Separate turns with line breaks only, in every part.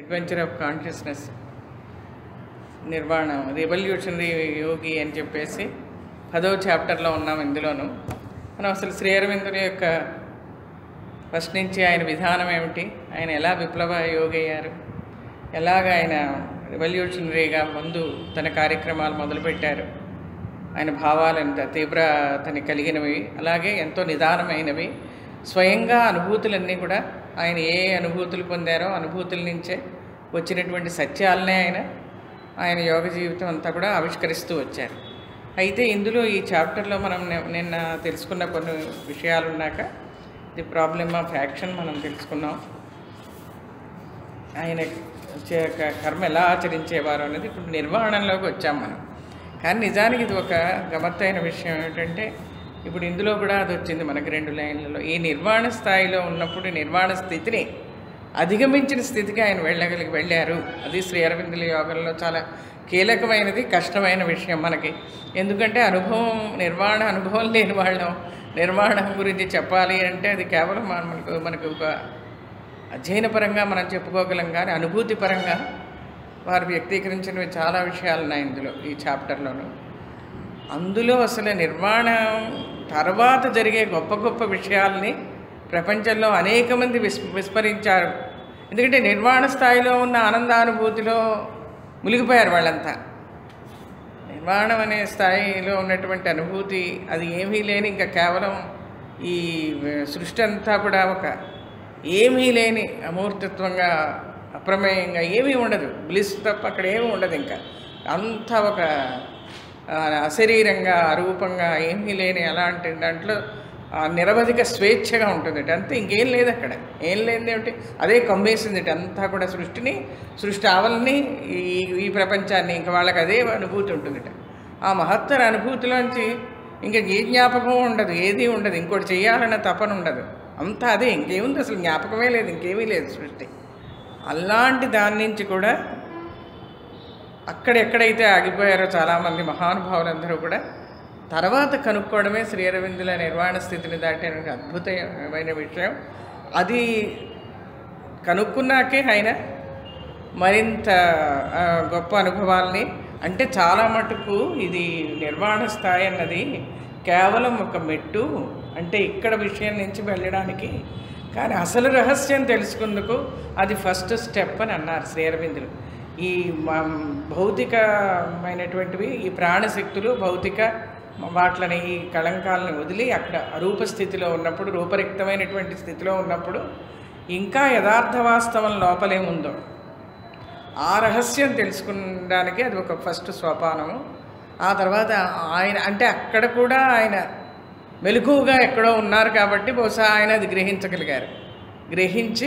Adventure of consciousness నిర్వాణం revolutionary యోగి అని చెప్పేసి పదో చాప్టర్లో ఉన్నాం ఇందులోను మనం అసలు శ్రీ అరవిందుని యొక్క ఫస్ట్ నుంచి ఆయన విధానం ఏమిటి ఆయన ఎలా విప్లవ యోగి అయ్యారు ఎలాగ ఆయన రివల్యూషనరీగా ముందు తన కార్యక్రమాలు మొదలుపెట్టారు ఆయన భావాలు ఎంత తీవ్రతని కలిగినవి అలాగే ఎంతో నిదానమైనవి స్వయంగా అనుభూతులన్నీ కూడా ఆయన ఏ అనుభూతులు పొందారో అనుభూతుల నుంచే వచ్చినటువంటి సత్యాలనే ఆయన ఆయన యోగ జీవితం అంతా కూడా ఆవిష్కరిస్తూ వచ్చారు అయితే ఇందులో ఈ చాప్టర్లో మనం ని- నిన్న తెలుసుకున్న కొన్ని విషయాలు ఉన్నాక ది ప్రాబ్లమ్ ఆఫ్ యాక్షన్ మనం తెలుసుకున్నాం ఆయన చే- క- కర్మ ఎలా ఆచరించేవారు అనేది ఇప్పుడు నిర్వహణలోకి వచ్చాం మనం కానీ నిజానికి ఇది ఒక గమ్మత్తైన విషయం ఏమిటంటే ఇప్పుడు ఇందులో కూడా అది వచ్చింది మనకి రెండు లైన్లలో ఈ నిర్వాణ స్థాయిలో ఉన్నప్పుడు నిర్వాణ స్థితిని అధిగమించిన స్థితికి ఆయన వెళ్ళగలిగి వెళ్ళారు అది శ్రీ అరవిందుల యోగంలో చాలా కీలకమైనది కష్టమైన విషయం మనకి ఎందుకంటే అనుభవం నిర్వాణ అనుభవం లేని వాళ్ళం నిర్మాణం గురించి చెప్పాలి అంటే అది కేవలం మన- మనకు మనకు ఒక అధ్యయనపరంగా మనం చెప్పుకోగలం కానీ అనుభూతి పరంగా వారు వ్యక్తీకరించినవి చాలా విషయాలు ఉన్నాయి ఇందులో ఈ చాప్టర్లోను అందులో అసలు నిర్మాణం తర్వాత జరిగే గొప్ప గొప్ప విషయాల్ని ప్రపంచంలో అనేక మంది విస్ విస్మరించారు ఎందుకంటే నిర్మాణ స్థాయిలో ఉన్న ఆనందానుభూతిలో మునిగిపోయారు వాళ్ళంతా నిర్మాణం అనే స్థాయిలో ఉన్నటువంటి అనుభూతి అది ఏమీ లేని ఇంకా కేవలం ఈ సృష్టి అంతా కూడా ఒక ఏమీ లేని అమూర్తత్వంగా అప్రమేయంగా ఏమీ ఉండదు బ్లిస్ తప్ప అక్కడ ఏమీ ఉండదు ఇంకా అంతా ఒక ఆ, అశరీరంగా అరూపంగా ఏమీ లేని అలాంటి దాంట్లో ఆ నిరవధిక స్వేచ్ఛగా ఉంటుంది అంతే ఇంకేం లేదు అక్కడ ఏం లేనిది ఏమిటి అదే కమ్మేసింది అంతా కూడా సృష్టిని సృష్టి ఆవలని ఈ ఈ ప్రపంచాన్ని ఇంకా వాళ్ళకి అదే అనుభూతి ఉంటుందిట ఆ మహత్తర అనుభూతిలోంచి ఇంకా ఏ జ్ఞాపకం ఉండదు ఏది ఉండదు ఇంకోటి చేయాలన్న తపన ఉండదు అంతా అదే ఇంకేముంది అసలు జ్ఞాపకమే లేదు ఇంకేమీ లేదు సృష్టి అలాంటి దాని నుంచి కూడా అక్కడెక్కడైతే ఆగిపోయారో చాలామంది మహానుభావులందరూ కూడా తర్వాత కనుక్కోవడమే శ్రీ అరవిందుల నిర్వాణ స్థితిని దాటిన అద్భుతమైన విషయం అది కనుక్కున్నాకే ఆయన మరింత ఆ, గొప్ప అనుభవాల్ని అంటే చాలా మటుకు ఇది నిర్వాణ స్థాయి అన్నది కేవలం ఒక మెట్టు అంటే ఇక్కడ విషయం నుంచి వెళ్ళడానికి కానీ అసలు రహస్యం తెలుసుకుందుకు అది ఫస్ట్ స్టెప్ అని అన్నారు శ్రీ అరవిందులు ఈ మ- భౌతికమైనటువంటివి ఈ ప్రాణశక్తులు భౌతిక వాట్లని ఈ కళంకాలని వదిలి అక్కడ అరూప స్థితిలో ఉన్నప్పుడు రూపరిక్తమైనటువంటి స్థితిలో ఉన్నప్పుడు ఇంకా యథార్థ వాస్తవం లోపలేముందో ఆ రహస్యం తెలుసుకోవడానికి అది ఒక ఫస్ట్ సోపానము ఆ తర్వాత ఆయన అంటే అక్కడ కూడా ఆయన మెలకువగా ఎక్కడో ఉన్నారు కాబట్టి బహుశా ఆయన అది గ్రహించగలిగారు గ్రహించి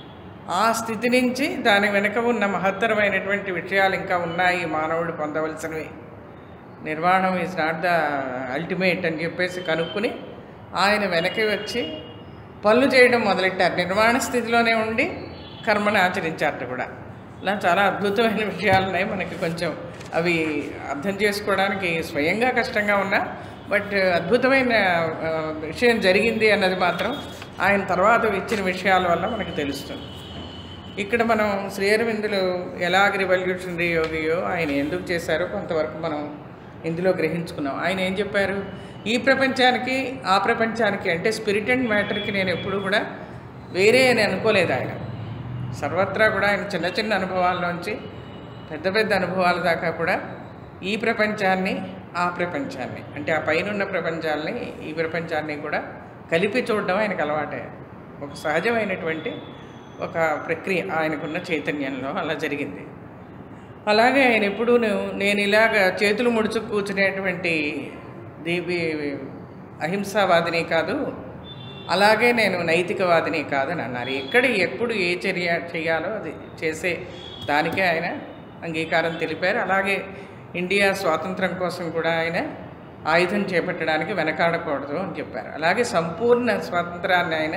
ఆ స్థితి నుంచి దాని వెనుక ఉన్న మహత్తరమైనటువంటి విషయాలు ఇంకా ఉన్నాయి మానవుడు పొందవలసినవి నిర్వాణం ఈజ్ నాట్ ద అల్టిమేట్ అని చెప్పేసి కనుక్కుని ఆయన వెనక్కి వచ్చి పనులు చేయడం మొదలెట్టారు నిర్మాణ స్థితిలోనే ఉండి కర్మని ఆచరించారట కూడా ఇలా చాలా అద్భుతమైన విషయాలు ఉన్నాయి మనకి కొంచెం అవి అర్థం చేసుకోవడానికి స్వయంగా కష్టంగా ఉన్నా బట్ అద్భుతమైన ఆ, విషయం జరిగింది అన్నది మాత్రం ఆయన తర్వాత ఇచ్చిన విషయాల వల్ల మనకి తెలుస్తుంది ఇక్కడ మనం శ్రీ అరవిందులు ఎలాగ రివల్యూషనరీ యోగియో ఆయన ఎందుకు చేశారో కొంతవరకు మనం ఇందులో గ్రహించుకున్నాం ఆయన ఏం చెప్పారు ఈ ప్రపంచానికి ఆ ప్రపంచానికి అంటే స్పిరిట్ అండ్ మ్యాటర్కి నేను ఎప్పుడూ కూడా వేరే అని అనుకోలేదు ఆయన సర్వత్రా కూడా ఆయన చిన్న చిన్న అనుభవాల్లోంచి పెద్ద పెద్ద అనుభవాల దాకా కూడా ఈ ప్రపంచాన్ని ఆ ప్రపంచాన్ని అంటే ఆ పైనున్న ప్రపంచాన్ని ఈ ప్రపంచాన్ని కూడా కలిపి చూడడం ఆయనకు అలవాటే ఒక సహజమైనటువంటి ఒక ప్రక్రియ ఆయనకున్న చైతన్యంలో అలా జరిగింది అలాగే ఆయన ఎప్పుడూ నేను ఇలాగ చేతులు ముడుచు కూర్చునేటువంటి దీవి అహింసావాదిని కాదు అలాగే నేను నైతికవాదిని కాదని అన్నారు ఎక్కడ ఎప్పుడు ఏ చర్య చేయాలో అది చేసే దానికే ఆయన అంగీకారం తెలిపారు అలాగే ఇండియా స్వాతంత్రం కోసం కూడా ఆయన ఆయుధం చేపట్టడానికి వెనకాడకూడదు అని చెప్పారు అలాగే సంపూర్ణ స్వాతంత్రాన్ని ఆయన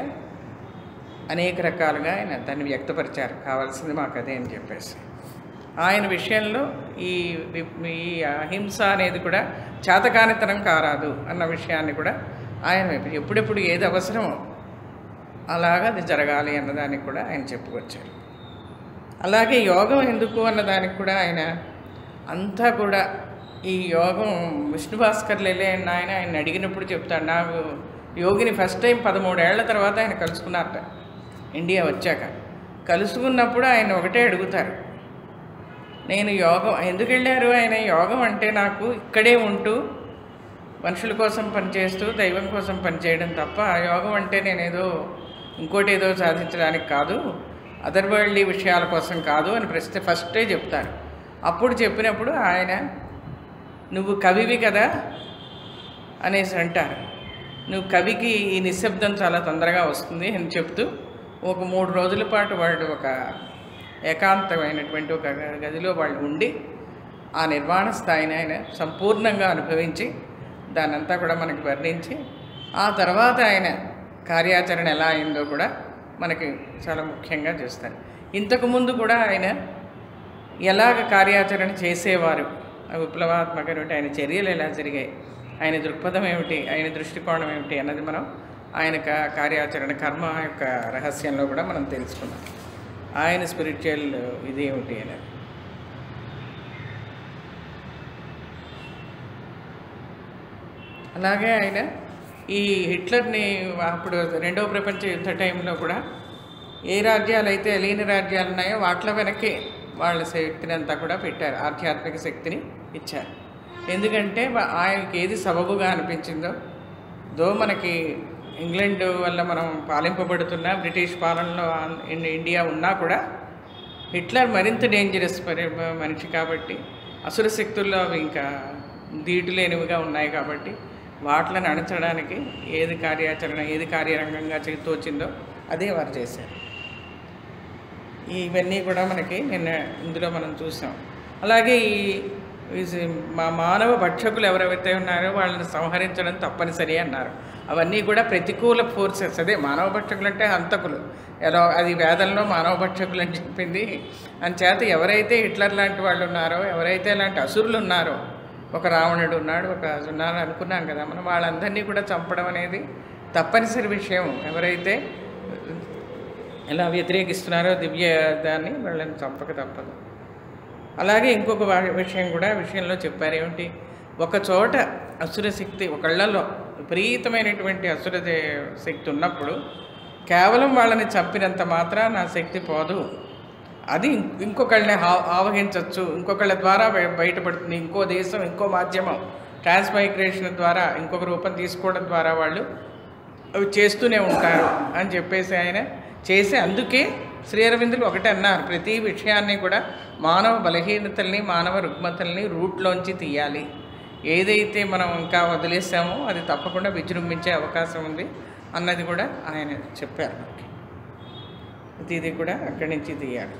అనేక రకాలుగా ఆయన దాన్ని వ్యక్తపరిచారు కావాల్సింది మాకు అదే అని చెప్పేసి ఆయన విషయంలో ఈ వి- ఈ అహింస అనేది కూడా చేతకానితనం కారాదు అన్న విషయాన్ని కూడా ఆయన ఎప్పుడెప్పుడు ఏది అవసరమో అలాగా అది జరగాలి అన్నదానికి కూడా ఆయన చెప్పుకొచ్చారు అలాగే యోగం ఎందుకు అన్న దానికి కూడా ఆయన అంతా కూడా ఈ యోగం విష్ణు భాస్కర్ లేలే అన్న ఆయన ఆయన అడిగినప్పుడు చెప్తాడు నాకు యోగిని ఫస్ట్ టైం పదమూడేళ్ల తర్వాత ఆయన కలుసుకున్నారట ఇండియా వచ్చాక కలుసుకున్నప్పుడు ఆయన ఒకటే అడుగుతారు నేను యోగం ఎందుకు వెళ్ళారు ఆయన యోగం అంటే నాకు ఇక్కడే ఉంటూ మనుషుల కోసం పనిచేస్తూ దైవం కోసం పనిచేయడం తప్ప యోగం అంటే నేనేదో ఇంకోటి ఏదో సాధించడానికి కాదు అదర్ వరల్డ్ విషయాల కోసం కాదు అని ప్రశ్న ఫస్టే చెప్తారు అప్పుడు చెప్పినప్పుడు ఆయన నువ్వు కవివి కదా అనేసి అంటారు నువ్వు కవికి ఈ నిశ్శబ్దం చాలా తొందరగా వస్తుంది అని చెప్తూ ఒక మూడు రోజుల పాటు వాళ్ళు ఒక ఏకాంతమైనటువంటి ఒక గదిలో వాళ్ళు ఉండి ఆ నిర్వాణ స్థాయిని ఆయన సంపూర్ణంగా అనుభవించి దానంతా కూడా మనకి వర్ణించి ఆ తర్వాత ఆయన కార్యాచరణ ఎలా అయిందో కూడా మనకి చాలా ముఖ్యంగా చేస్తారు ఇంతకుముందు కూడా ఆయన ఎలాగ కార్యాచరణ చేసేవారు ఆ విప్లవాత్మకమైన ఆయన చర్యలు ఎలా జరిగాయి ఆయన దృక్పథం ఏమిటి ఆయన దృష్టికోణం ఏమిటి అన్నది మనం ఆయన కా- కార్యాచరణ కర్మ యొక్క రహస్యంలో కూడా మనం తెలుసుకున్నాం ఆయన స్పిరిచువల్ ఇది ఏమిటి అనేది అలాగే ఆయన ఈ హిట్లర్ని అప్పుడు రెండవ ప్రపంచ యుద్ధ టైంలో కూడా ఏ రాజ్యాలు అయితే లేని రాజ్యాలు ఉన్నాయో వాటిలో వెనక్కి వాళ్ళ శక్తిని అంతా కూడా పెట్టారు ఆధ్యాత్మిక శక్తిని ఇచ్చారు ఎందుకంటే వా- ఆయనకి ఏది సబబుగా అనిపించిందో దో మనకి ఇంగ్లాండ్ వల్ల మనం పాలింపబడుతున్న బ్రిటిష్ పాలనలో ఆన్- ఇన్- ఇండియా ఉన్నా కూడా హిట్లర్ మరింత డేంజరస్ పరి మనిషి కాబట్టి అసుర శక్తుల్లో అవి ఇంకా ధీటు లేనివిగా ఉన్నాయి కాబట్టి వాటిని అణచడానికి ఏది కార్యాచరణ ఏది కార్యరంగంగా చే- తోచిందో అదే వారు చేశారు ఇవన్నీ కూడా మనకి నిన్న ఇందులో మనం చూసాం అలాగే ఈ ఈ సి- మా మానవ భక్షకులు ఎవరెవరైతే ఉన్నారో వాళ్ళని సంహరించడం తప్పనిసరి అన్నారు అవన్నీ కూడా ప్రతికూల ఫోర్సెస్ అదే మానవ భక్షకులు అంటే హంతకులు ఎలా అది వేదంలో మానవ భక్షకులు అని చెప్పింది అంచేత ఎవరైతే హిట్లర్ లాంటి వాళ్ళు ఉన్నారో ఎవరైతే ఇలాంటి అసురులు ఉన్నారో ఒక రావణుడు ఉన్నాడు ఒక ఉన్నారు అనుకున్నాం కదా మనం వాళ్ళందరినీ కూడా చంపడం అనేది తప్పనిసరి విషయం ఎవరైతే ఎలా వ్యతిరేకిస్తున్నారో దివ్య దాన్ని వాళ్ళని చంపక తప్పదు అలాగే ఇంకొక వా- విషయం కూడా విషయంలో చెప్పారు ఏమిటి ఒక చోట అసుర శక్తి ఒకళ్ళలో విపరీతమైనటువంటి అసుర దే- శక్తి ఉన్నప్పుడు కేవలం వాళ్ళని చంపినంత మాత్రాన ఆ శక్తి పోదు అది ఇం- ఇంకొకళ్ళని ఆ- ఆవహించవచ్చు ఇంకొకళ్ళ ద్వారా బయ- బయటపడుతుంది ఇంకో దేశం ఇంకో మాధ్యమం ట్రాన్స్మైగ్రేషన్ ద్వారా ఇంకొక రూపం తీసుకోవడం ద్వారా వాళ్ళు అవి చేస్తూనే ఉంటారు అని చెప్పేసి ఆయన చేసి అందుకే శ్రీ అరవిందులు ఒకటే అన్నారు ప్రతి విషయాన్ని కూడా మానవ బలహీనతల్ని మానవ రుగ్మతల్ని రూట్లోంచి తీయాలి ఏదైతే మనం ఇంకా వదిలేసామో అది తప్పకుండా విజృంభించే అవకాశం ఉంది అన్నది కూడా ఆయన చెప్పారు మనకి ఇది ఇది కూడా అక్కడి నుంచి తీయాలి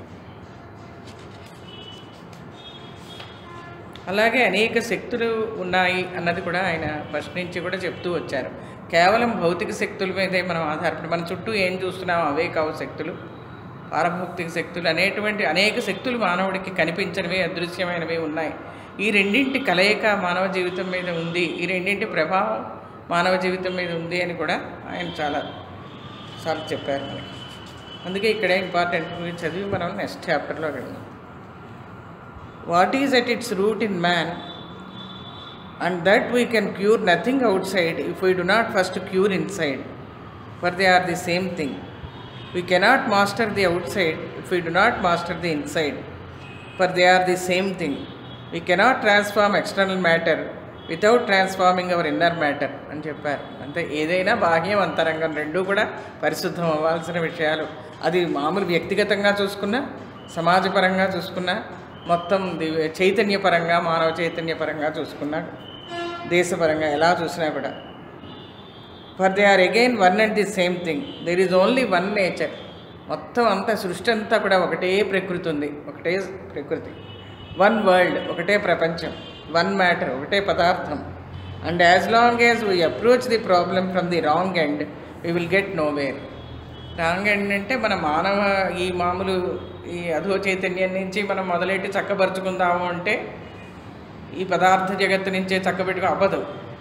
అలాగే అనేక శక్తులు ఉన్నాయి అన్నది కూడా ఆయన ఫస్ట్ నుంచి కూడా చెప్తూ వచ్చారు కేవలం భౌతిక శక్తుల మీదే మనం ఆధారపడి మన చుట్టూ ఏం చూస్తున్నాం అవే కావు శక్తులు పారభౌతిక శక్తులు అనేటువంటి అనేక శక్తులు మానవుడికి కనిపించనివి అదృశ్యమైనవి ఉన్నాయి ఈ రెండింటి కలయిక మానవ జీవితం మీద ఉంది ఈ రెండింటి ప్రభావం మానవ జీవితం మీద ఉంది అని కూడా ఆయన చాలా సార్లు చెప్పారు మనకి అందుకే ఇక్కడే ఇంపార్టెంట్ చదివి మనం నెక్స్ట్ చాప్టర్లో వెళ్దాం what is at its root in man and that we can cure nothing outside if we do not first cure inside for they are the same thing we cannot master the outside if we do not master the inside for they are the same thing we cannot transform external matter without transforming our inner matter అని చెప్పారు అంటే ఏదైనా బాహ్యం అంతరంగం రెండూ కూడా పరిశుద్ధం అవ్వాల్సిన విషయాలు అది మామూలు వ్యక్తిగతంగా చూసుకున్నా సమాజపరంగా చూసుకున్నా మొత్తం దివ్య చైతన్యపరంగా మానవ చైతన్యపరంగా చూసుకున్నా దేశపరంగా ఎలా చూసినా కూడా for they are again one and the same thing there is only one nature మొత్తం అంతా సృష్టి అంతా కూడా ఒకటే ప్రకృతి ఉంది ఒకటే ప్రకృతి వన్ వరల్డ్ ఒకటే ప్రపంచం వన్ మ్యాటర్ ఒకటే పదార్థం and as long as we approach the problem from the wrong end we will get nowhere wrong end అంటే మన మానవ ఈ మామూలు ఈ అధో చైతన్యం నుంచి మనం మొదలెట్టి చక్కబరుచుకుందాము అంటే ఈ పదార్థ జగత్తు నుంచే చక్కబెట్టుకు అవ్వదు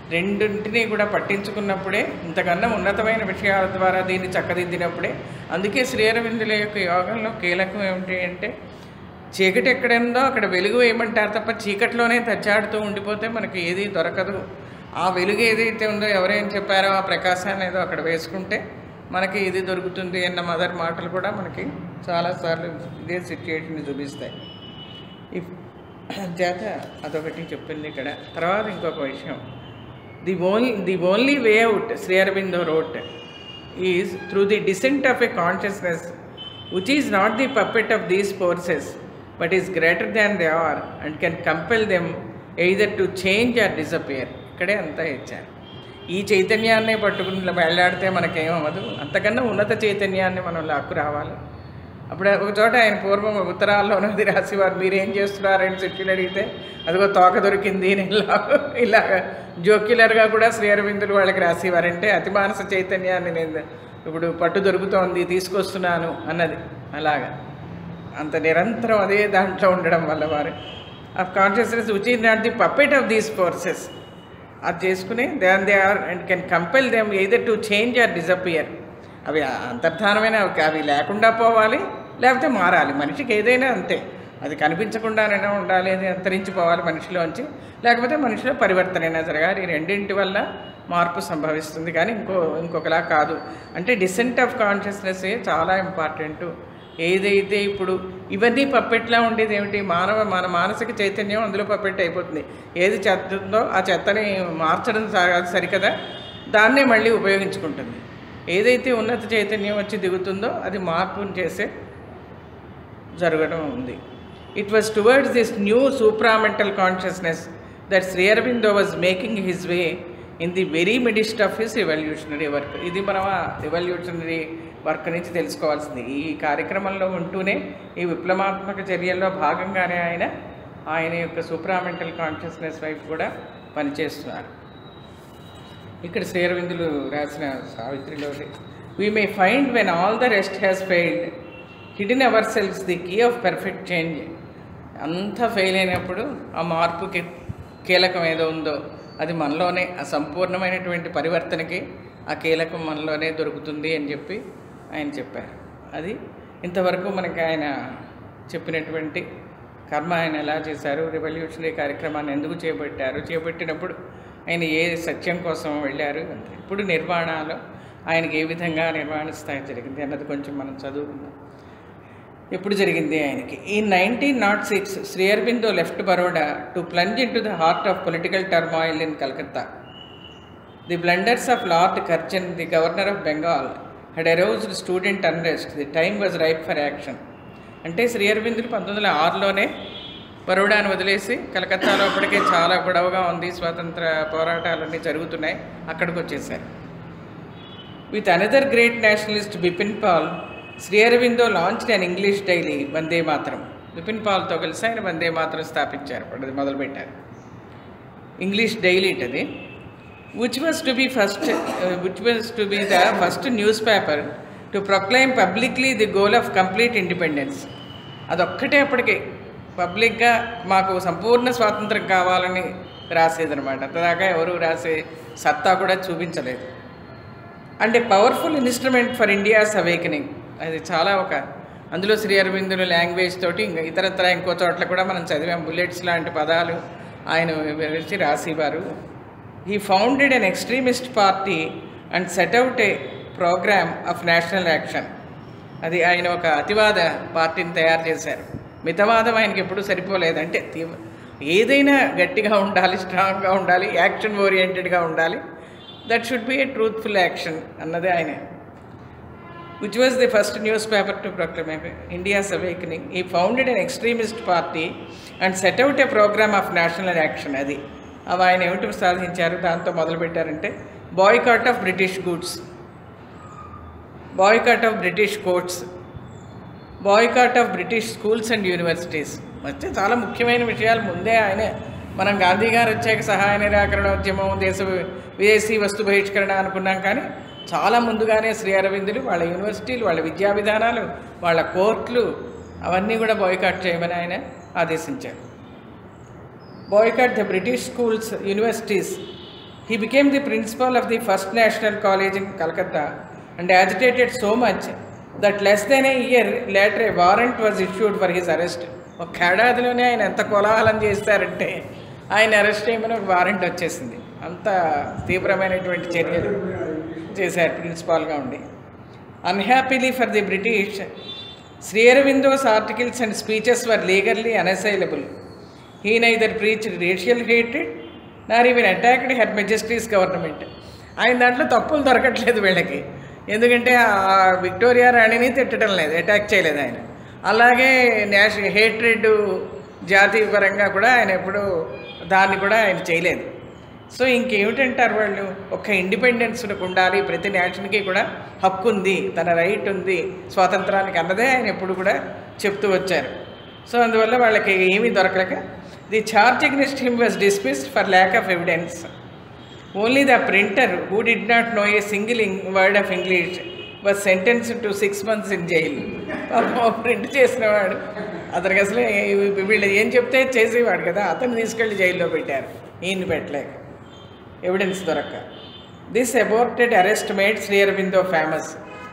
రెండింటినీ కూడా పట్టించుకున్నప్పుడే ఇంతకన్నా ఉన్నతమైన విషయాల ద్వారా దీన్ని చక్కదిద్దినప్పుడే అందుకే శ్రీరవిందుల యొక్క యోగంలో కీలకం ఏమిటి అంటే చీకటి ఎక్కడుందో అక్కడ వెలుగు వేయమంటారు తప్ప చీకట్లోనే తచ్చాడుతూ ఉండిపోతే మనకి ఏది దొరకదు ఆ వెలుగు ఏదైతే ఉందో ఎవరేం చెప్పారో ఆ ప్రకాశాన్ని ఏదో అక్కడ వేసుకుంటే మనకి ఇది దొరుకుతుంది అన్న మదర్ మాటలు కూడా మనకి చాలాసార్లు ఇదే సిచ్యుయేషన్ చూపిస్తాయి ఇఫ్ చేత అదొకటి చెప్పింది ఇక్కడ తర్వాత ఇంకొక విషయం the only the only way out Shri Aurobindo wrote is through the descent of a consciousness which is not the puppet of these forces but is greater than they are and can compel them either to change or disappear ఇక్కడే అంతా ఇచ్చారు ఈ చైతన్యాన్ని పట్టుకుని వెళ్ళాడితే మనకేమవ్వదు అంతకన్నా ఉన్నత చైతన్యాన్ని మనం లాక్కు రావాలి అప్పుడు ఒక చోట ఆయన పూర్వం ఉత్తరాల్లోనది రాసేవారు మీరేం చేస్తున్నారని చిట్టీలు అడిగితే అదిగో తోక దొరికింది అని ఇలా ఇలాగ జోక్యులర్గా కూడా శ్రీ అరవిందులు వాళ్ళకి రాసేవారంటే అతి మానస చైతన్యాన్ని నేను ఇప్పుడు పట్టు దొరుకుతోంది తీసుకొస్తున్నాను అన్నది అలాగా అంత నిరంతరం అదే దాంట్లో ఉండడం వల్ల వారు ఆ consciousness which is not the puppet of these forces అది చేసుకుని than they are and can compel them either to change or disappear అవి అంతర్ధానమైన అవి- అవి లేకుండా పోవాలి లేకపోతే మారాలి మనిషికి ఏదైనా అంతే అది కనిపించకుండానైనా ఉండాలి అది అంతరించిపోవాలి మనిషిలోంచి లేకపోతే మనిషిలో పరివర్తన అయినా జరగాలి ఈ రెండింటి వల్ల మార్పు సంభవిస్తుంది కానీ ఇంకో ఇంకొకలా కాదు అంటే డిసెంట్ ఆఫ్ కాన్షియస్నెస్ చాలా ఇంపార్టెంట్ ఏదైతే ఇప్పుడు ఇవన్నీ పప్పెట్లా ఉండేది ఏమిటి మానవ మన మానసిక చైతన్యం అందులో పప్పెట్ అయిపోతుంది ఏది చెత్త ఉందో ఆ చెత్తని మార్చడం స- సరికదా దాన్నే మళ్ళీ ఉపయోగించుకుంటుంది ఏదైతే ఉన్నత చైతన్యం వచ్చి దిగుతుందో అది మార్పుని చేసే జరగడం ఉంది it was towards this new supramental consciousness that Shri Aurobindo was making his way in the very midst of his evolutionary work ఇది మనం ఎవల్యూషనరీ వర్క్ నుంచి తెలుసుకోవాల్సింది ఈ కార్యక్రమంలో ఉంటూనే ఈ విప్లవాత్మక చర్యల్లో భాగంగానే ఆయన ఆయన యొక్క సూప్రామెంటల్ కాన్షియస్నెస్ వైపు కూడా పనిచేస్తున్నారు ఇక్కడ శ్రీరవిందులు రాసిన సావిత్రిలో we may find when all the rest has failed hidden our cells the key of perfect change అంతా ఫెయిల్ అయినప్పుడు ఆ మార్పుకి కీలకం ఏదో ఉందో అది మనలోనే ఆ సంపూర్ణమైనటువంటి పరివర్తనకి ఆ కీలకం మనలోనే దొరుకుతుంది అని చెప్పి ఆయన చెప్పారు అది ఇంతవరకు మనకి ఆయన చెప్పినటువంటి కర్మ ఆయన ఎలా చేశారు రివల్యూషనరీ కార్యక్రమాన్ని ఎందుకు చేపట్టారు చేపట్టినప్పుడు ఆయన ఏ సత్యం కోసం వెళ్ళారు అంతే. ఇప్పుడు నిర్మాణాలు ఆయనకి ఏ విధంగా నిర్మాణ స్థాయి జరిగింది అన్నది కొంచెం మనం చదువుకుందాం ఎప్పుడు జరిగింది ఆయనకి ఈ nineteen nought six Shri Aurobindo left Baroda to plunge into the heart of political turmoil in Calcutta the blunders of Lord Curzon the governor of Bengal had aroused student unrest the time was ripe for action అంటే శ్రీ అరవిందులు పంతొమ్మిది వందల ఆరులోనే బరోడాను వదిలేసి కలకత్తాలో అప్పటికే చాలా గొడవగా ఉంది స్వాతంత్ర పోరాటాలన్నీ జరుగుతున్నాయి అక్కడికి వచ్చేసారు with another great nationalist Bipin Pal Shri Aurobindo launched an English daily Vande Mataram Bipin పాల్తో కలిసి ఆయన వందే మాత్రం స్థాపించారు అప్పుడు అది మొదలుపెట్టారు ఇంగ్లీష్ డైలీ అది which was to be first uh, which was to be the first newspaper to proclaim publicly the goal of complete independence అదొక్కటే అప్పటికి పబ్లిక్గా మాకు సంపూర్ణ స్వాతంత్రం కావాలని రాసేదనమాట అంతదాకా ఎవరు రాసే సత్తా కూడా చూపించలేదు and a powerful instrument for India's awakening అది చాలా ఒక అందులో శ్రీ అరవిందుల లాంగ్వేజ్ తోటి ఇంకా ఇతరత్ర ఇంకో చోట్ల కూడా మనం చదివాం బుల్లెట్స్ లాంటి పదాలు ఆయన వివరించి రాసేవారు he founded an extremist party and set out a programme of national action అది ఆయన ఒక అతివాద పార్టీని తయారు చేశారు మితవాదం ఆయనకి ఎప్పుడూ సరిపోలేదంటే తీవ్ర ఏదైనా గట్టిగా ఉండాలి స్ట్రాంగ్గా ఉండాలి యాక్షన్ ఓరియంటెడ్గా ఉండాలి that should be a truthful action అన్నది ఆయన which was the first newspaper to proclaim India's awakening. He founded an extremist party and set out a program of national action. అది అవి ఆయన ఏమిటి సాధించారు దాంతో మొదలుపెట్టారంటే boycott of British goods boycott of British courts boycott of British schools and universities వచ్చే చాలా ముఖ్యమైన విషయాలు ముందే ఆయనే మనం గాంధీ గారు వచ్చాక సహాయ నిరాకరణ ఉద్యమం దేశ విదేశీ వస్తు బహిష్కరణ అనుకున్నాం కానీ చాలా ముందుగానే శ్రీ అరవిందులు వాళ్ళ యూనివర్సిటీలు వాళ్ళ విద్యా విధానాలు వాళ్ళ కోర్టులు అవన్నీ కూడా బాయ్కాట్ చేయమని ఆయన ఆదేశించారు boycott the British schools universities He became the principal of the First National College in Calcutta and agitated so much that less than a year later a warrant was issued for his arrest. ఒక ఏడాదిలోనే ఆయన ఎంత కోలాహలం చేస్తారంటే ఆయన arrest చేయమని ఒక warrant వచ్చేసింది అంత తీవ్రమైనటువంటి చర్యలు చేశారు ప్రిన్సిపాల్గా ఉండి unhappily for the British Shri Aurobindo's articles and speeches were legally unassailable he neither preach racial హేటెడ్ nor even attacked her majesty's government ఆయన దాంట్లో తప్పులు దొరకట్లేదు వీళ్ళకి ఎందుకంటే ఆ విక్టోరియా రాణిని తిట్టడం లేదు అటాక్ చేయలేదు ఆయన అలాగే నేష హేట్రెడ్ జాతీయ పరంగా కూడా ఆయన ఎప్పుడు దాన్ని కూడా ఆయన చేయలేదు సో ఇంకేమిటంటారు వాళ్ళు ఒక ఇండిపెండెన్స్ ఉండాలి ప్రతి నేషన్కి కూడా హక్కు ఉంది తన రైట్ ఉంది స్వాతంత్రానికి అన్నదే ఆయన ఎప్పుడు కూడా చెప్తూ వచ్చారు సో అందువల్ల వాళ్ళకి ఏమీ దొరకలేక the charge against him was dismissed for lack of evidence only the printer who did not know a single word of English was sentenced to six months in jail print చేసినవాడు అతనికి అసలు ఏ- వీళ్ళు ఏం చెప్తే చేసేవాడు కదా అతను తీసుకెళ్ళి జైల్లో పెట్టారు ఈయన్ని పెట్టలేక ఎవిడెన్స్ దొరక్క this aborted arrest made Shri Aurobindo famous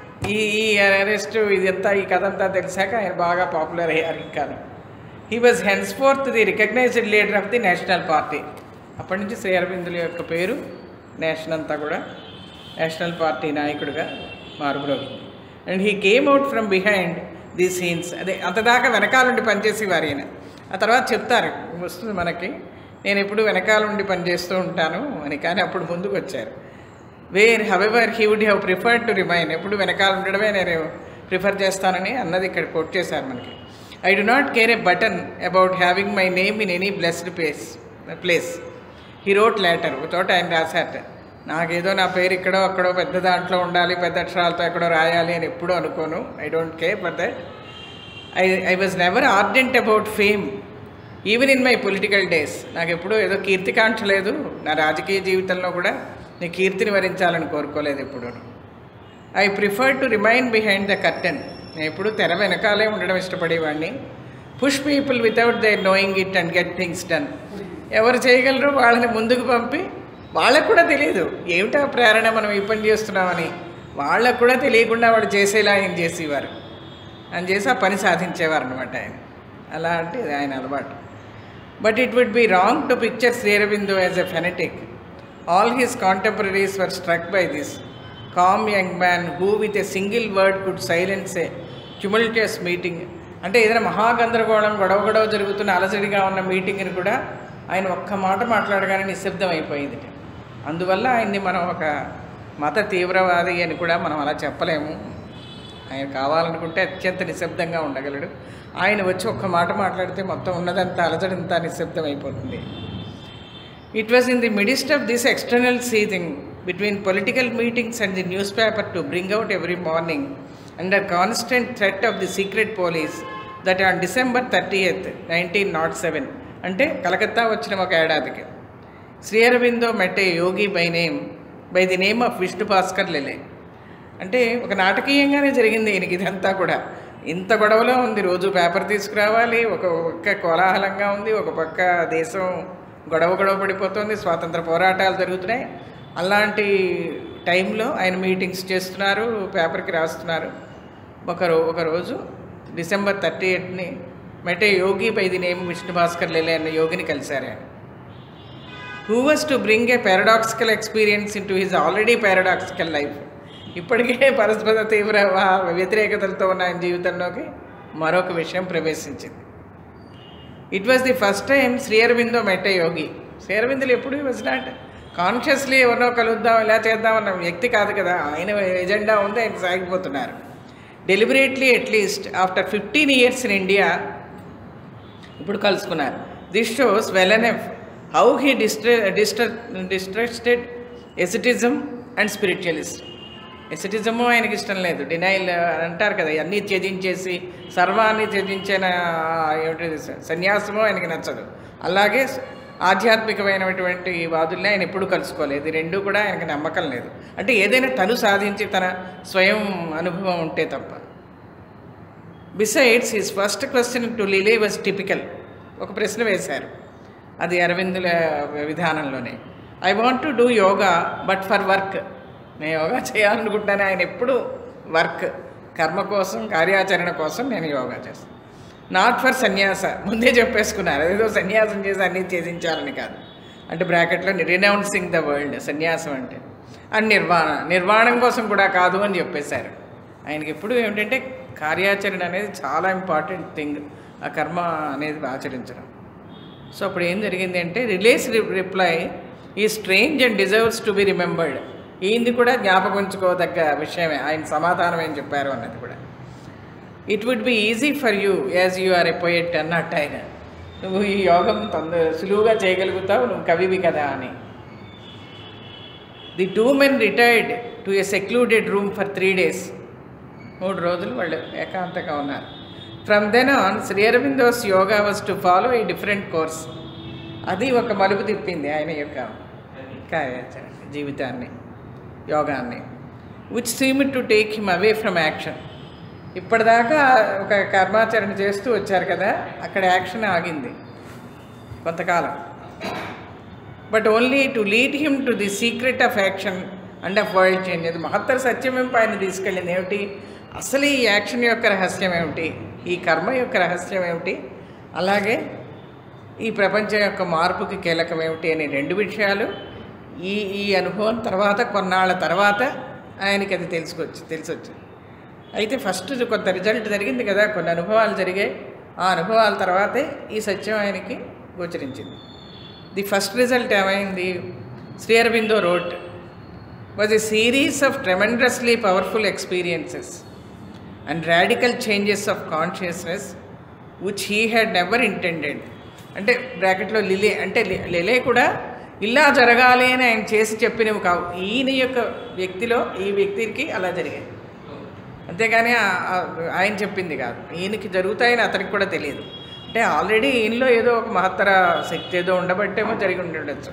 ఈ ఈ అరెస్ట్ ఇదంతా ఈ కథ అంతా తెలిసాక ఆయన బాగా పాపులర్ అయ్యారు ఇంకా he was henceforth the recognised leader of the national party అప్పటి నుంచి శ్రీ అరవిందుల యొక్క పేరు నేషనల్ అంతా కూడా నేషనల్ పార్టీ నాయకుడిగా మారుమ్రోగింది and he came out from behind the scenes అదే అంతదాకా వెనకాలండి పనిచేసేవారు ఈయన ఆ తర్వాత చెప్తారు వస్తుంది మనకి నేను ఎప్పుడు వెనకాల ఉండి పనిచేస్తూ ఉంటాను అని కానీ అప్పుడు ముందుకు వచ్చారు where however he would have preferred to remain ఎప్పుడు వెనకాల ఉండడమే నేను ప్రిఫర్ చేస్తానని అన్నది ఇక్కడ కోట్ చేశారు మనకి I do not care a button about having my name in any blessed place place he wrote letter ఒక చోట ఆయన రాశారట నాకేదో నా పేరు ఇక్కడో అక్కడో పెద్ద దాంట్లో ఉండాలి పెద్ద అక్షరాలతో ఎక్కడో రాయాలి అని ఎప్పుడూ అనుకోను I don't care for that I I was never ardent about fame even in my political days నాకు ఎప్పుడూ ఏదో కీర్తికాంక్ష లేదు నా రాజకీయ జీవితంలో కూడా నేను కీర్తిని వరించాలని కోరుకోలేదు ఎప్పుడు I prefer to remain behind the curtain నేను ఎప్పుడు తెర వెనకాలే ఉండడం ఇష్టపడేవాడిని push people without they knowing it and get things done ఎవరు చేయగలరో వాళ్ళని ముందుకు పంపి వాళ్ళకు కూడా తెలియదు ఏమిటా ప్రేరణ మనం ఈ పని చేస్తున్నామని వాళ్ళకు కూడా తెలియకుండా వాడు చేసేలా ఆయన చేసేవారు అని చేసి ఆ పని సాధించేవారు అనమాట ఆయన అలా అంటే ఇది ఆయన అలవాటు but it would be wrong to picture శ్రీరబిందు as a phonetic all his contemporaries were struck by this com young man who with a single word could silence A క్యుములిటియస్ meeting అంటే ఏదైనా మహాగందరగోళం గొడవ గొడవ జరుగుతున్న అలసడిగా ఉన్న మీటింగ్ని కూడా ఆయన ఒక్క మాట మాట్లాడగానే నిశ్శబ్దం అయిపోయింది అందువల్ల ఆయన్ని మనం ఒక మత తీవ్రవాది అని కూడా మనం అలా చెప్పలేము ఆయన కావాలనుకుంటే అత్యంత నిశ్శబ్దంగా ఉండగలడు ఆయన వచ్చి ఒక్క మాట మాట్లాడితే మొత్తం ఉన్నదంతా అలజడంతా నిశ్శబ్దం అయిపోతుంది it was in the midst of this external seizing between political meetings and the newspaper to bring out every morning under constant threat of the secret police that on December thirty eighth nineteen nought seven అంటే కలకత్తా వచ్చిన ఒక ఏడాదికి Shri Aurobindo met a yogi by name by the name of Vishnu Bhaskar Lele అంటే ఒక నాటకీయంగానే జరిగింది ఈయనకి ఇదంతా కూడా ఇంత గొడవలో ఉంది రోజు పేపర్ తీసుకురావాలి ఒక పక్క కోలాహలంగా ఉంది ఒక పక్క దేశం గొడవ గొడవ పడిపోతుంది స్వాతంత్ర పోరాటాలు జరుగుతున్నాయి అలాంటి టైంలో ఆయన మీటింగ్స్ చేస్తున్నారు పేపర్కి రాస్తున్నారు ఒక రో ఒక రోజు డిసెంబర్ థర్టీ ఎయిట్ని met a yogi by the name Vishnu Bhaskar Lele అన్న యోగిని కలిశారు ఆయన who was to bring a paradoxical experience into his already paradoxical life ఇప్పటికే పరస్పర తీవ్ర వా- వ్యతిరేకతలతో ఉన్న ఆయన జీవితంలోకి మరొక విషయం ప్రవేశించింది it was the first time Shri Aurobindo met a yogi Shri అరవిందులు ఎప్పుడు వాజ్ నాట్ కాన్షియస్లీ ఎవరినో కలుద్దాం ఇలా చేద్దామన్న వ్యక్తి కాదు కదా ఆయన ఎజెండా ఉంది ఆయన సాగిపోతున్నారు deliberately at least after fifteen years in India ఇప్పుడు కలుసుకున్నారు this shows well enough how he distr distr distrusted asceticism and spiritualist asceticism ఆయనకి ఇష్టం లేదు డినైల్ అంటారు కదా అన్నీ త్యజించేసి సర్వాన్ని త్యజించిన ఏమిటి సన్యాసము ఆయనకి నచ్చదు అలాగే ఆధ్యాత్మికమైనటువంటి వాదుల్ని ఆయన ఎప్పుడు కలుసుకోలేదు ఈ రెండు కూడా ఆయనకి నమ్మకం లేదు అంటే ఏదైనా తను సాధించి తన స్వయం అనుభవం ఉంటే తప్ప besides his first question to Lele was typical ఒక ప్రశ్న వేశారు అది అరవిందుల విధానంలోనే I want to do yoga but for work నేను యోగా చేయాలనుకుంటాను ఆయన ఎప్పుడు వర్క్ కర్మ కోసం కార్యాచరణ కోసం నేను యోగా చేస్తాను నాట్ ఫర్ సన్యాస ముందే చెప్పేసుకున్నారు ఏదో సన్యాసం చేసి అన్నీ చేసించాలని కాదు అంటే బ్రాకెట్లో రినౌన్సింగ్ ద వరల్డ్ సన్యాసం అంటే అండ్ నిర్వాణ నిర్వాణం కోసం కూడా కాదు అని చెప్పేశారు ఆయనకి ఎప్పుడు ఏమిటంటే కార్యాచరణ అనేది చాలా ఇంపార్టెంట్ థింగ్ ఆ కర్మ అనేది ఆచరించడం సో అప్పుడు ఏం జరిగింది అంటే Lele's reply is strange and deserves to be remembered ఈయనది కూడా జ్ఞాపకం ఉంచుకోదగ్గ విషయమే ఆయన సమాధానం ఏం చెప్పారు అన్నది కూడా it would be easy for you as you are a poet అన్నట్టు ఆయన నువ్వు ఈ యోగం తొంద సులువుగా చేయగలుగుతావు నువ్వు కవివి కదా అని the two men retired to a secluded room for three days మూడు రోజులు వాళ్ళు ఏకాంతంగా ఉన్నారు from then on Shri Aurobindo's yoga was to follow a different course అది ఒక మలుపు తిప్పింది ఆయన యొక్క కార్యాచరణ జీవితాన్ని యోగాన్ని which seem to take him away from action ఇప్పటిదాకా ఒక కర్మాచరణ చేస్తూ వచ్చారు కదా అక్కడ యాక్షన్ ఆగింది కొంతకాలం but only to lead him to the secret of action and of world change అది మహత్తర సత్యం వెంపు ఆయన తీసుకెళ్ళింది ఏమిటి అసలు ఈ యాక్షన్ యొక్క రహస్యం ఏమిటి ఈ కర్మ యొక్క రహస్యం ఏమిటి అలాగే ఈ ప్రపంచం యొక్క మార్పుకి కీలకం ఏమిటి అనే రెండు విషయాలు ఈ ఈ అనుభవం తర్వాత కొన్నాళ్ళ తర్వాత ఆయనకి అది తెలుసుకొచ్చి తెలిసొచ్చు అయితే ఫస్ట్ కొంత రిజల్ట్ జరిగింది కదా కొన్ని అనుభవాలు జరిగాయి ఆ అనుభవాల తర్వాతే ఈ సత్యం ఆయనకి గోచరించింది ది ఫస్ట్ రిజల్ట్ ఏమైంది Shri Aurobindo wrote was a series of tremendously powerful experiences and radical changes of consciousness which he had never intended అంటే బ్రాకెట్లో లిలే అంటే లి- లిలే కూడా ఇలా జరగాలి అని ఆయన చేసి చెప్పినవి కావు ఈయన యొక్క వ్యక్తిలో ఈ వ్యక్తికి అలా జరిగాయి అంతేగాని ఆ- ఆ- ఆయన చెప్పింది కాదు ఈయనకి జరుగుతాయని అతనికి కూడా తెలియదు అంటే ఆల్రెడీ ఈయనలో ఏదో ఒక మహత్తర శక్తి ఏదో ఉండబట్టేమో జరిగి ఉండి ఉండొచ్చు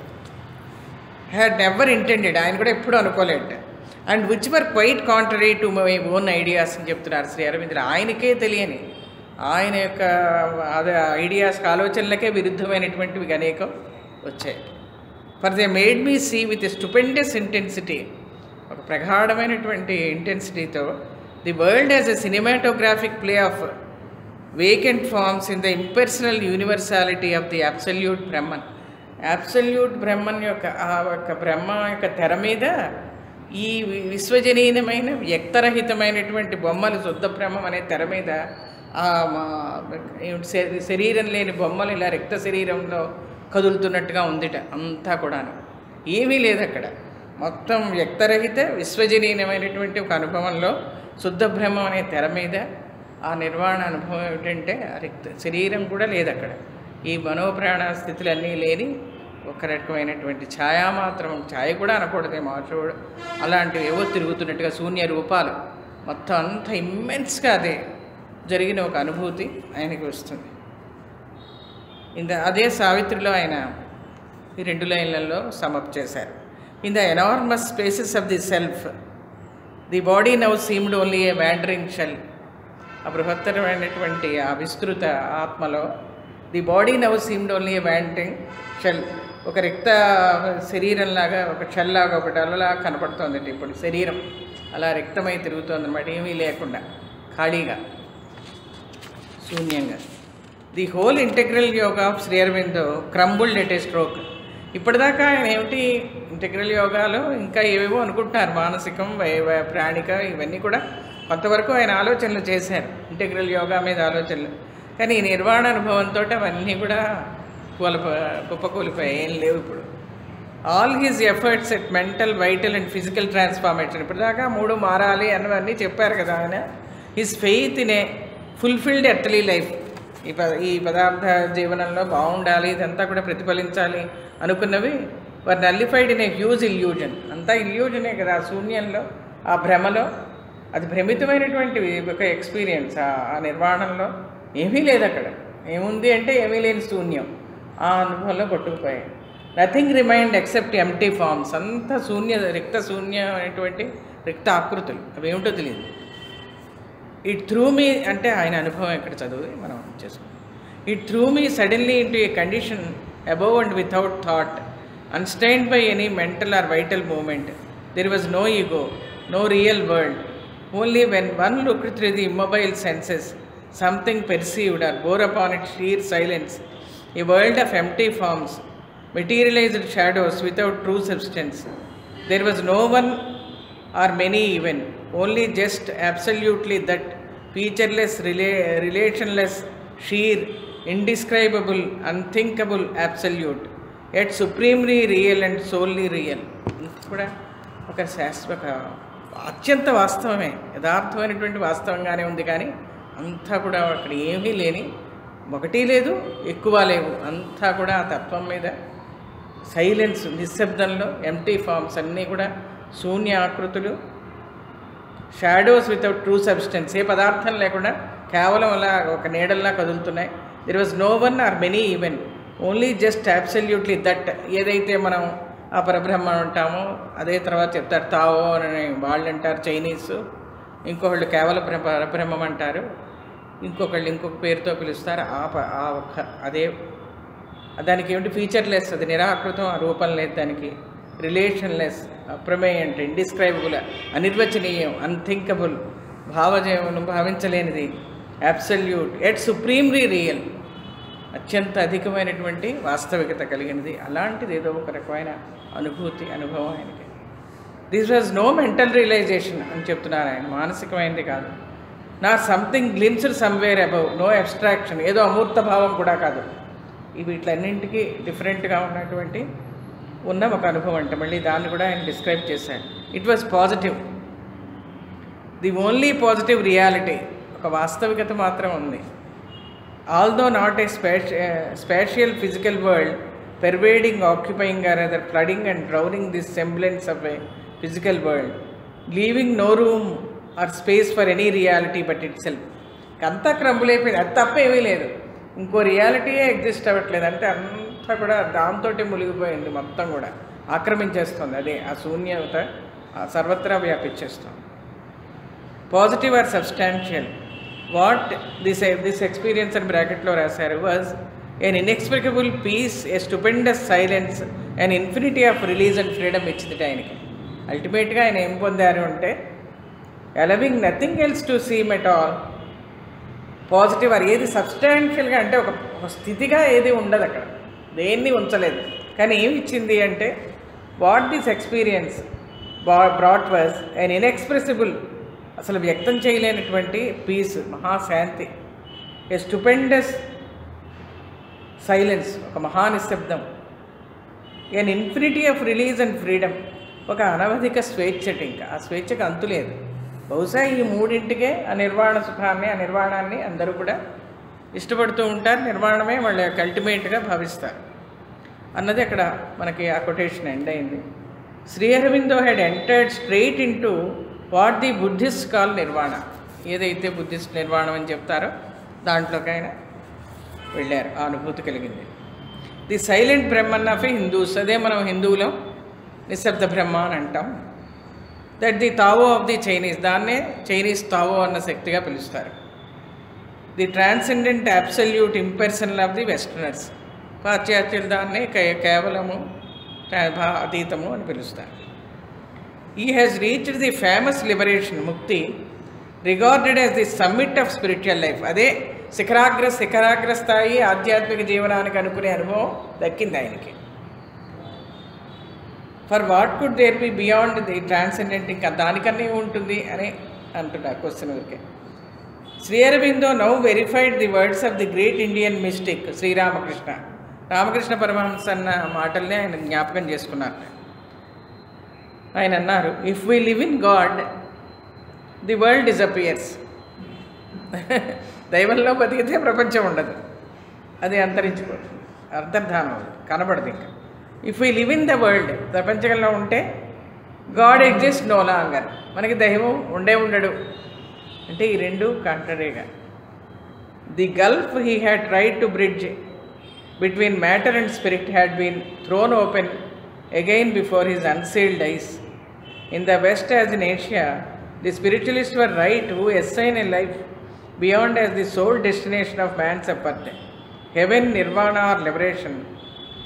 హ్యాడ్ నెవర్ ఇంటెండెడ్ ఆయన కూడా ఎప్పుడు అనుకోలేట and which were quite contrary to my own ideas అని చెప్తున్నారు శ్రీ అరవింద్ర ఆయనకే తెలియని ఆయన యొక్క అదే ఐడియాస్ ఆలోచనలకే విరుద్ధమైనటువంటివి అనేకం వచ్చాయి for they made me see with stupendous intensity ఒక ప్రగాఢమైనటువంటి ఇంటెన్సిటీతో the world as a cinematographic play of vacant forms in the impersonal universality of the absolute Brahman absolute Brahman యొక్క ఆ యొక్క బ్రహ్మ యొక్క తెర మీద ఈ వి- విశ్వజనీయమైన వ్యక్తరహితమైనటువంటి బొమ్మలు శుద్ధ బ్రహ్మం అనే తెర మీద ఆ మా- ఏమిటి శరీ- శరీరం లేని బొమ్మలు ఇలా రక్త శరీరంలో కదులుతున్నట్టుగా ఉందిట అంతా కూడాను ఏమీ లేదు అక్కడ మొత్తం వ్యక్తరహిత విశ్వజనీయమైనటువంటి ఒక అనుభవంలో శుద్ధ బ్రహ్మం అనే తెర మీద ఆ నిర్వాణ అనుభవం ఏమిటంటే ఆ రిక్త శరీరం కూడా లేదు అక్కడ ఈ మనోప్రాణ స్థితులన్నీ లేని ఒక రకమైనటువంటి ఛాయా మాత్రం ఛాయ కూడా అనకూడదేమో చూడు అలాంటివి ఏవో తిరుగుతున్నట్టుగా శూన్య రూపాలు మొత్తం అంత ఇమ్మెన్స్గా అదే జరిగిన ఒక అనుభూతి ఆయనకి వస్తుంది ఇంత అదే సావిత్రిలో ఆయన ఈ రెండు లైన్లలో సమప్ చేశారు in the enormous spaces of the self the body now seemed only a wandering shell ఆ బృహత్తరమైనటువంటి ఆ విస్తృత ఆత్మలో the body now seemed only a wandering shell ఒక రిక్త శరీరంలాగా ఒక షెల్ లాగా ఒకటి అలలా కనపడుతోందండి ఇప్పుడు శరీరం అలా రిక్తమై తిరుగుతోంది అనమాట ఏమీ లేకుండా ఖాళీగా శూన్యంగా the whole integral yoga of Shri Aurobindo crumbled at a stroke ఇప్పటిదాకా ఆయన ఏమిటి ఇంటెగ్రల్ యోగాలో ఇంకా ఏవేవో అనుకుంటున్నారు మానసికం వై- వై- ప్రాణిక ఇవన్నీ కూడా కొంతవరకు ఆయన ఆలోచనలు చేశారు ఇంటెగ్రల్ యోగా మీద ఆలోచనలు కానీ ఈ నిర్వాణ అనుభవంతో అవన్నీ కూడా కూలప కుప్పకూలిపోయాయి ఏం లేవు ఇప్పుడు all his efforts at mental vital and physical transformation ఇప్పటిదాకా మూడు మారాలి అన్నవన్నీ చెప్పారు కదా ఆయన his faith in a fulfilled earthly life ఈ ప ఈ పదార్థ జీవనంలో బాగుండాలి ఇదంతా కూడా ప్రతిఫలించాలి అనుకున్నవి were nullified in a huge illusion అంతా ఇల్యూజనే కదా ఆ శూన్యంలో ఆ భ్రమలో అది భ్రమితమైనటువంటి ఒక ఎక్స్పీరియన్స్ ఆ ఆ నిర్వాణంలో ఏమీ లేదు అక్కడ ఏముంది అంటే ఏమీ లేని శూన్యం ఆ అనుభవంలో కొట్టుకుపోయాయి nothing remained except empty forms అంతా శూన్య రిక్త శూన్యమైనటువంటి రిక్త ఆకృతులు అవి ఏమిటో తెలియదు ఇట్ త్రూ మీ అంటే ఆయన అనుభవం ఎక్కడ చదివి మనం చేసుకుంటాం it threw me suddenly into a condition above and without thought unstained by any mental or vital movement. There was no ego, no real world. Only when one looked through the immobile senses, something perceived or bore upon its sheer silence, a world of empty forms, materialized shadows without true substance. There was no one or many even, only just absolutely that featureless, rela- relationless, sheer, indescribable, unthinkable absolute, yet supremely real and solely real. ఇది కూడా ఒక శాస్త్ర ఒక అత్యంత వాస్తవమే యథార్థమైనటువంటి వాస్తవంగానే ఉంది కానీ అంతా కూడా అక్కడ ఏమీ లేని ఒకటి లేదు ఎక్కువ లేవు అంతా కూడా ఆ తత్వం మీద సైలెన్స్ నిశ్శబ్దంలో ఎంటీ ఫామ్స్ అన్నీ కూడా శూన్య ఆకృతులు షాడోస్ వితౌట్ ట్రూ సబ్స్టెన్స్ ఏ పదార్థం లేకుండా కేవలం అలా ఒక నీడల్లా కదులుతున్నాయి there was no one or many even only just absolutely that ఏదైతే మనం ఆ పరబ్రహ్మ అంటామో అదే తర్వాత చెప్తారు తావో అని వాళ్ళు అంటారు చైనీస్ ఇంకొకళ్ళు కేవల బ్రహ్మ పరబ్రహ్మం అంటారు ఇంకొకళ్ళు ఇంకొక పేరుతో పిలుస్తారు ఆ ప- ఆ ఒక్క అదే దానికి ఏమిటి ఫీచర్లెస్ అది నిరాకృతం ఆ రూపం లేదు దానికి రిలేషన్లెస్ అప్రమేయం అంటే ఇండిస్క్రైబుల్ అనిర్వచనీయం అన్థింకబుల్ భావజీవనం భావించలేనిది అబ్సల్యూట్ ఎట్ సుప్రీంలీ రియల్ అత్యంత అధికమైనటువంటి వాస్తవికత కలిగినది అలాంటిది ఏదో ఒక రకమైన అనుభూతి అనుభవం ఆయనకి this was no mental realisation అని చెప్తున్నారు ఆయన మానసికమైనది కాదు నా something glimpsed somewhere above no abstraction ఏదో అమూర్త భావం కూడా కాదు ఇవి వీటిలన్నింటికి డిఫరెంట్గా ఉన్నటువంటి ఉన్న ఒక అనుభవం అంటే మళ్ళీ దాన్ని కూడా ఆయన డిస్క్రైబ్ చేశాడు it was positive the only positive reality ఒక వాస్తవికత మాత్రం ఉంది although not a spa spatial physical world pervading occupying or other flooding and drowning this semblance of a physical world leaving no room or space for any reality but itself అంతా క్రంబులైపోయింది అది తప్ప ఏమీ లేదు ఇంకో రియాలిటీయే exist అవ్వట్లేదు అంటే అంతా కూడా దాంతో మునిగిపోయింది మొత్తం కూడా ఆక్రమించేస్తుంది అదే ఆ శూన్యత ఆ సర్వత్రా వ్యాపించేస్తుంది positive or substantial what this this experience అని బ్రాకెట్లో రాశారు was an inexplicable peace a stupendous silence and infinity of release and freedom ఇచ్చింది ఆయనకి అల్టిమేట్గా ఆయన ఏం పొందారు అంటే allowing nothing else to seem at all positive or ఏది సబ్స్టాన్షియల్గా అంటే ఒక ఒక స్థితిగా ఏది ఉండదు అక్కడ దేన్ని ఉంచలేదు కానీ ఏమి ఇచ్చింది అంటే what this experience ba brought was and inexpressible అసలు వ్యక్తం చేయలేనటువంటి పీస్ మహాశాంతి ఏ స్టూపెండస్ సైలెన్స్ ఒక మహానిశ్శబ్దం an infinity of release and freedom ఒక అనవధిక స్వేచ్ఛటి ఇంకా ఆ స్వేచ్ఛకు అంతు లేదు బహుశా ఈ మూడింటికే ఆ నిర్వాణ సుఖాన్ని ఆ నిర్వాణాన్ని అందరూ కూడా ఇష్టపడుతూ ఉంటారు నిర్వాణమే వాళ్ళ యొక్క అల్టిమేట్గా భావిస్తారు అన్నది అక్కడ మనకి ఆ కొటేషన్ ఎండ్ అయింది Sri Aurobindo had entered straight into what the Buddhist call nirvana ఏదైతే బుద్ధిస్ట్ నిర్వాణం అని చెప్తారో దాంట్లోకి ఆయన వెళ్ళారు ఆ అనుభూతి కలిగింది the silent Brahman of Hindus అదే మనం హిందువులం నిశ్శబ్ద బ్రహ్మ అని అంటాం that the Tao of the Chinese దాన్నే చైనీస్ తావో అన్న శక్తిగా పిలుస్తారు the transcendent absolute impersonal of the westerners పాశ్చాత్యులు దాన్నే కే- కేవలము ట్రా- భా- అతీతము అని పిలుస్తారు ఈ has reached the famous liberation ముక్తి regarded as the summit of spiritual life అదే శిఖరాగ్ర శిఖరాగ్ర స్థాయి ఆధ్యాత్మిక జీవనానికి అనుకునే అనుభవం దక్కింది ఆయనకి for what could there be beyond the transcendent ఇంకా దానికన్నా ఉంటుంది అని అంటున్నారు క్వశ్చన్ ఊరికే Shri Aurobindo now verified the words of the great Indian mystic Sri Ramakrishna Ramakrishna Paramahamsa అన్న మాటల్ని ఆయన జ్ఞాపకం చేసుకున్నారు ఆయన అన్నారు if we live in God the world disappears దైవంలో బతికితే ప్రపంచం ఉండదు అది అంతరించిపోతుంది అంతర్ధానం అది కనబడదు ఇంకా if we live in the world ప్రపంచంలో ఉంటే గాడ్ ఎగ్జిస్ట్ నో లాంగర్ మనకి దైవం ఉండే ఉండడు అంటే ఈ రెండు కాంట్రరీగా the gulf he had tried to bridge between matter and spirit had been thrown open again before his unsealed eyes in the west as in Asia the spiritualist were right who assign a life beyond as the sole destination of man's apart heaven nirvana or liberation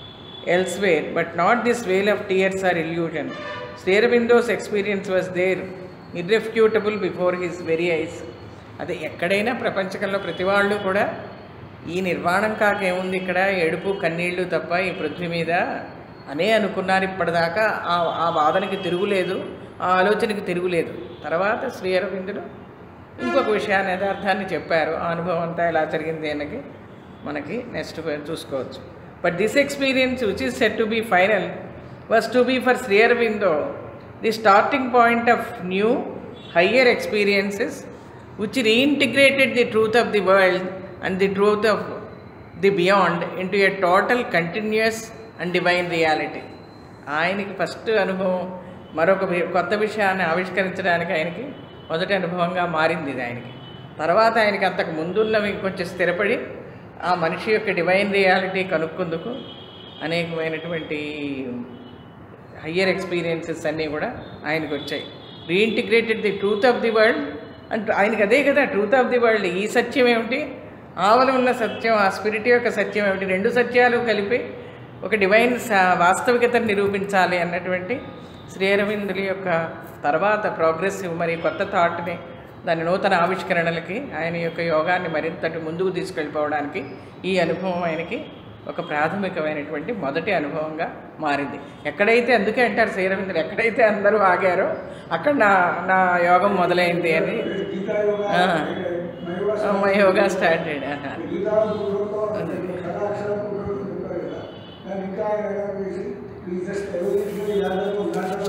elsewhere, but not this veil of tears or illusion. Sri Aurobindo's experience was there, irrefutable before his very eyes. అదే ఎక్కడైనా ప్రపంచకంలో ప్రతి వాళ్ళు కూడా ఈ నిర్వాణం కాకేముంది ఇక్కడ ఏడుపు కన్నీళ్లు తప్ప ఈ పృథ్వీ మీద అనే అనుకున్నారు ఇప్పటిదాకా ఆ ఆ వాదనకి తిరుగులేదు ఆ ఆలోచనకి తిరుగులేదు తర్వాత శ్రీ అరవిందుడు ఇంకొక విషయాన్ని యథార్థాన్ని చెప్పారు ఆ అనుభవం అంతా ఎలా జరిగింది అనేది మనకి నెక్స్ట్ చూసుకోవచ్చు but this experience which is set to be final was to be for Sri Aurobindo the starting point of new higher experiences which reintegrated the truth of the world and the truth of the beyond into a total continuous and divine reality ఆయనకి first అనుభవం మరొక వి- కొత్త విషయాన్ని ఆవిష్కరించడానికి ఆయనకి మొదటి అనుభవంగా మారింది ఇది ఆయనకి తర్వాత ఆయనకి అంతకు ముందున్నవి కొంచెం స్థిరపడి ఆ మనిషి యొక్క డివైన్ రియాలిటీ కనుక్కుందుకు అనేకమైనటువంటి హయ్యర్ ఎక్స్పీరియన్సెస్ అన్నీ కూడా ఆయనకు వచ్చాయి reintegrated the truth of the world and ఆయనకి అదే కదా ట్రూత్ ఆఫ్ ది వరల్డ్ ఈ సత్యం ఏమిటి ఆవల ఉన్న సత్యం ఆ స్పిరిట్ యొక్క సత్యం ఏమిటి రెండు సత్యాలు కలిపి ఒక డివైన్ సా- వాస్తవికతను నిరూపించాలి అన్నటువంటి శ్రీ అరవిందుల యొక్క తర్వాత ప్రోగ్రెసివ్ మరి కొత్త థాట్ని దాని నూతన ఆవిష్కరణలకి ఆయన యొక్క యోగాన్ని మరింత ముందుకు తీసుకెళ్ళిపోవడానికి ఈ అనుభవం ఆయనకి ఒక ప్రాథమికమైనటువంటి మొదటి అనుభవంగా మారింది ఎక్కడైతే అందుకే అంటారు శ్రీరవీంద్రులు ఎక్కడైతే అందరూ ఆగారో అక్కడ నా నా యోగం మొదలైంది అని
గీతా యోగా
ఆ.
మయోగా
మై యోగా స్టార్టెడ్ అన్నారు
గీతా పురుషోత్తం కళాక్షర పురుషోత్తం చెప్పారు కదా దాన్ని ఇంకా ఎలా వేసి ఈ జస్ట్ ఎవల్యూషనరీ యాదవ్ గంట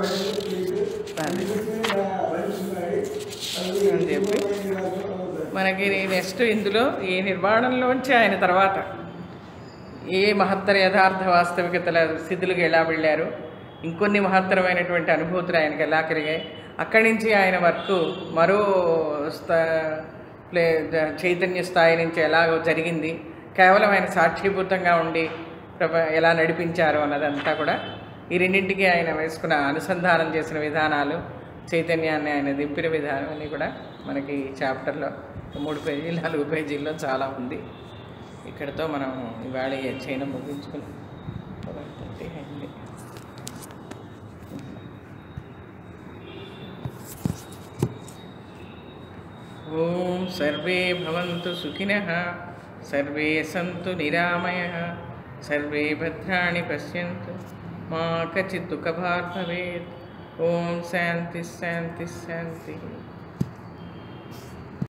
అని చెప్పి మనకి నెక్స్ట్ ఇందులో ఈ నిర్మాణంలోంచి ఆయన తర్వాత ఏ మహత్తర యథార్థ వాస్తవికతల స్థితులకు ఎలా వెళ్ళారు ఇంకొన్ని మహత్తరమైనటువంటి అనుభూతులు ఆయనకి ఎలా కలిగాయి అక్కడి నుంచి ఆయన వర్క్ మరో స్థా ప్లే ద- చైతన్య స్థాయి నుంచి ఎలా జరిగింది కేవలం ఆయన సాక్షిభూతంగా ఉండి ప్రప ఎలా నడిపించారు అన్నదంతా కూడా ఈ రెండింటికి ఆయన వేసుకున్న అనుసంధానం చేసిన విధానాలు చైతన్యాన్ని ఆయన దింపిన విధానం అన్నీ కూడా మనకి ఈ చాప్టర్లో మూడు పేజీలు నాలుగు పేజీల్లో చాలా ఉంది ఇక్కడతో మనం ఇవాళ ఈ అధ్యయనం ముగించుకున్నాం అయింది ఓం సర్వే భవంతు సుఖినః సర్వే సంతు నిరామయः సర్వే భద్రాణి పశ్యంతు మా కచిత్ దుఃఖభాగ్ భవేత్ ఓం శాంతి శాంతి శాంతి